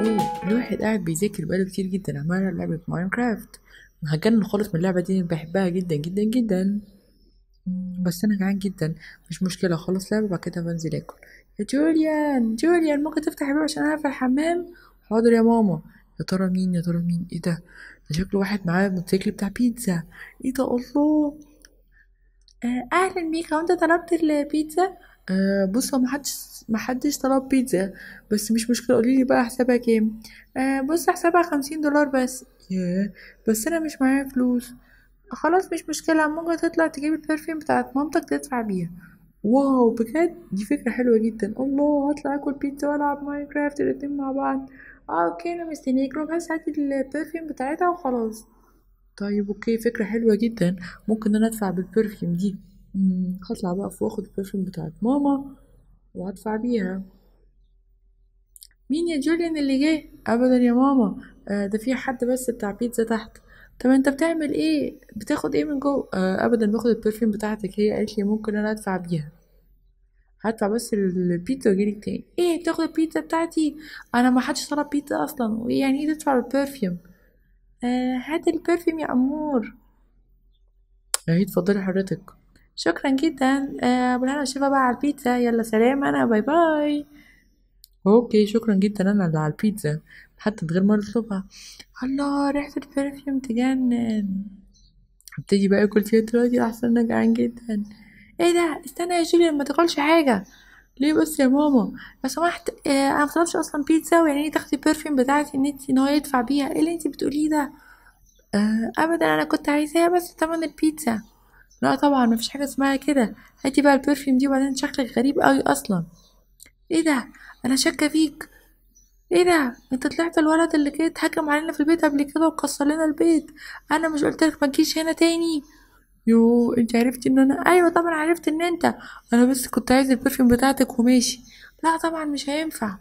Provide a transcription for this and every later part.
ايه الواحد قاعد بيذاكر بقاله كتير جدا عمال ألعب لعبة ماينكرافت هتجنن خالص من اللعبة دي بحبها جدا جدا جدا مم، بس انا جعان جدا مش مشكلة اخلص لعبة بعد كده بنزل اكل يا جوليان جوليان ممكن تفتح الباب عشان انا في الحمام حاضر يا ماما يا ترى مين يا ترى مين ايه ده ده شكله واحد معاه موتوسيكل بتاع بيتزا ايه ده الله آه، اهلا بيك هو انت طلبت البيتزا أه بص هو محدش محدش طلب بيتزا بس مش مشكلة قوليلي بقى حسابها كام أه بص حسابها خمسين دولار بس ياه بس انا مش معايا فلوس خلاص مش مشكلة ممكن تطلع تجيب البرفيوم بتاعت مامتك تدفع بيها واو بجد دي فكرة حلوة جدا الله هطلع اكل بيتزا والعب ماينكرافت الاتنين مع بعض اه اوكي انا مستنيك روح بس هات البرفيوم بتاعتها وخلاص طيب اوكي فكرة حلوة جدا ممكن انا ادفع بالبرفيوم دي مم، هطلع بقى فوق واخد البرفيوم بتاعت ماما وهدفع بيها مين يا جوليان اللي جه ابدا يا ماما آه ده في حد بس بتاع بيتزا تحت طب انت بتعمل ايه بتاخد ايه من جوه آه ابدا باخد البرفيوم بتاعتك هي قالت لي ممكن انا ادفع بيها هدفع بس البيتزا واجيلك تاني ايه تاخد البيتزا بتاعتي انا ما حدش طلب بيتزا اصلا وايه يعني ايه تدفع بالبرفيوم آه هات البرفيوم يا امور اهي اتفضلي حضرتك شكرا جدا آه بالهنا والشفا بقى على البيتزا يلا سلام انا باي باي اوكي شكرا جدا انا اللي على البيتزا حتى من غير ما اطلبها الله ريحة البرفيوم تجنن هبتدي بقى اكل فيها دلوقتي احسن انا جعان جدا ايه ده استنى يا جوليان ما تاكلش حاجة ليه بس يا ماما لو سمحت آه انا مطلبش اصلا بيتزا ويعني ايه تاخدي البرفيوم بتاعتي ان انت ان هو يدفع بيها ايه اللي انت بتقوليه ده آه ابدا انا كنت عايزاها بس تمن البيتزا لا طبعا مفيش حاجة اسمها كده هاتي بقى البرفيوم دي وبعدين شكلك غريب قوي اصلا ايه ده انا شاكة فيك ايه ده انت طلعت الولد اللي كده اتهجم علينا في البيت قبل كده وكسر لنا البيت انا مش قلتلك ما تجيش هنا تاني يو انت عرفتي ان انا ايوه طبعا عرفت ان انت انا بس كنت عايز البرفيوم بتاعتك وماشي لا طبعا مش هينفع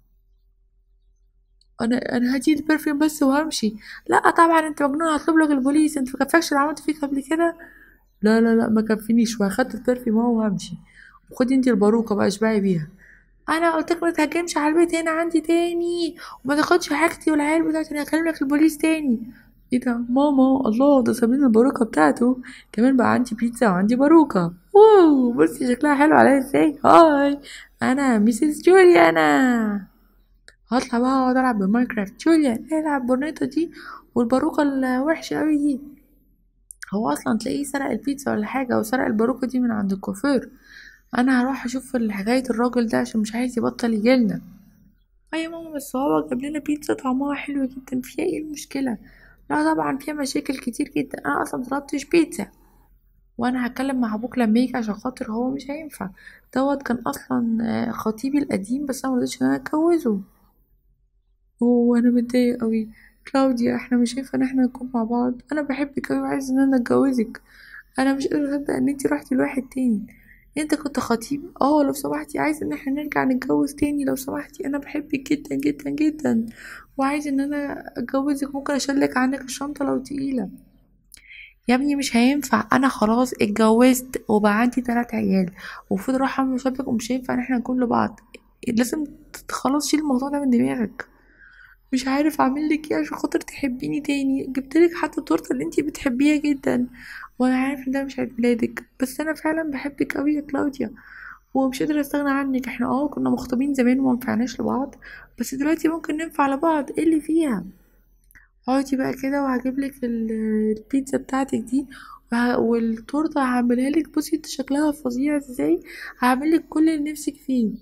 انا انا هجيب البرفيوم بس وهمشي لا طبعا انت مجنون هطلب لك البوليس انت مكفكش اللي عملته فيك قبل كده لا لا لا ما كفينيش واخدت البرفيوم اهو وهمشي خدي انت الباروكه بقى اشبعي بيها انا قلت لك ما تهجمش على البيت هنا عندي تاني وما تاخدش حاجتي والعيال بتاعتي انا هكلم لك البوليس تاني ايه ده ماما الله ده سابين الباروكه بتاعته كمان بقى عندي بيتزا وعندي باروكه واو بصي شكلها حلو عليا ازاي هاي انا ميسيس جوليانا هطلع بقى اقعد العب بماينكرافت جوليان العب بورنيتا دي والباروكه الوحشه قوي دي هو اصلا تلاقيه سرق البيتزا ولا حاجه وسرق الباروكه دي من عند الكوافير انا هروح اشوف حكايه الراجل ده عشان مش عايز يبطل يجيلنا اي ماما بس هو جاب لنا بيتزا طعمها حلو جدا فيها ايه المشكله لا طبعا فيها مشاكل كتير جدا انا اصلا مطلبتش بيتزا وانا هتكلم مع ابوك لما يجي عشان خاطر هو مش هينفع دوت كان اصلا آه، خطيبي القديم بس انا مرضتش ان انا اتجوزه وانا متضايق قوي كلاوديا احنا مش هينفع ان احنا نكون مع بعض انا بحبك قوي وعايز ان انا اتجوزك انا مش قادره اصدق ان انتي رحتي لواحد تاني انت كنت خطيب اه لو سمحتي عايزه ان احنا نرجع نتجوز تاني لو سمحتي انا بحبك جدا جدا جدا وعايزه ان انا اتجوزك ممكن اشيلك عنك الشنطه لو تقيله يا ابني مش هينفع انا خلاص اتجوزت وبقى عندي تلات عيال ومفروض اروح اعمل شبك ومش هينفع ان احنا نكون لبعض لازم ت- خلاص شيل الموضوع ده من دماغك مش عارف اعمل لك ايه عشان خاطر تحبيني تاني جبتلك حتى التورته اللي انتي بتحبيها جدا وانا عارف ان ده مش عيد ميلادك بس انا فعلا بحبك قوي يا كلاوديا ومش قادرة استغنى عنك احنا اه كنا مخطوبين زمان وما نفعناش لبعض بس دلوقتي ممكن ننفع لبعض ايه اللي فيها اقعدي بقى كده وهجيبلك ال- البيتزا بتاعتك دي وه- والتورته هعملها لك بصي انت شكلها فظيع ازاي هعملك كل اللي نفسك فيه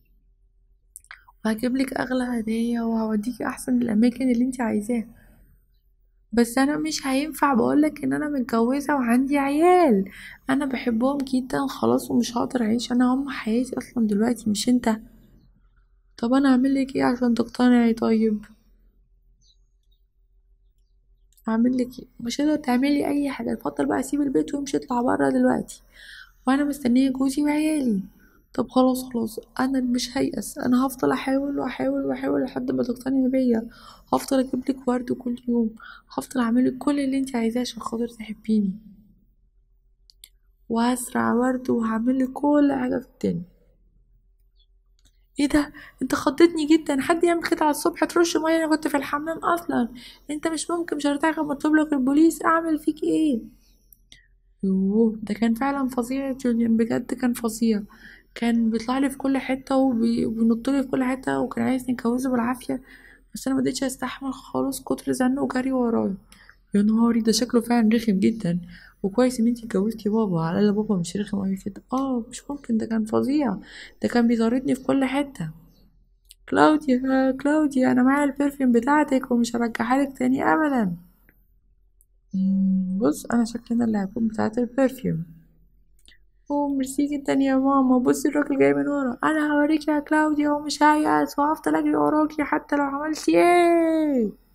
وهجيبلك اغلى هدايا وهوديكي احسن الاماكن اللي انت عايزاها بس انا مش هينفع بقولك ان انا متجوزة وعندي عيال انا بحبهم جدا خلاص ومش هقدر اعيش انا هم حياتي اصلا دلوقتي مش انت طب انا اعملك ايه عشان تقتنعي طيب اعملك ايه مش هتقدر تعملي اي حاجة اتفضل بقى سيب البيت وامشي اطلع برا دلوقتي وانا مستنية جوزي وعيالي طب خلاص خلاص انا مش هيأس انا هفضل احاول واحاول واحاول لحد ما تقتنعي بيا هفضل اجيبلك ورد كل يوم هفضل اعملك كل اللي انت عايزاه عشان خاطر تحبيني وهزرع ورد وهعملك كل حاجة في الدنيا ايه ده انت خضتني جدا حد يعمل كده على الصبح ترش ميه انا كنت في الحمام اصلا انت مش ممكن مش هرتاح لما اطلب لك البوليس اعمل فيك ايه يوه ده كان فعلا فظيع يا جوليان بجد كان فظيع كان بيطلع لي في كل حته وبي- وبينط لي في كل حته وكان عايزني اتجوزه بالعافيه بس انا ما قدرتش استحمل خالص كتر زنه وجري ورايا يا نهاري ده شكله فعلا رخم جدا وكويس ان انتي اتجوزتي بابا على الاقل بابا مش رخم اوي كده اه مش ممكن ده كان فظيع ده كان بيطاردني في كل حته كلاوديا كلاوديا انا معايا البرفيوم بتاعتك ومش هرجعها لك تاني ابدا مم، بص انا شكلنا اللي هكون بتاعت البرفيوم اوه ميرسي جدا يا ماما بصي الراجل جاي من ورا انا هوريك يا كلاوديا ومش هيأس وهفضل اجري وراكي حتى لو عملتي ايه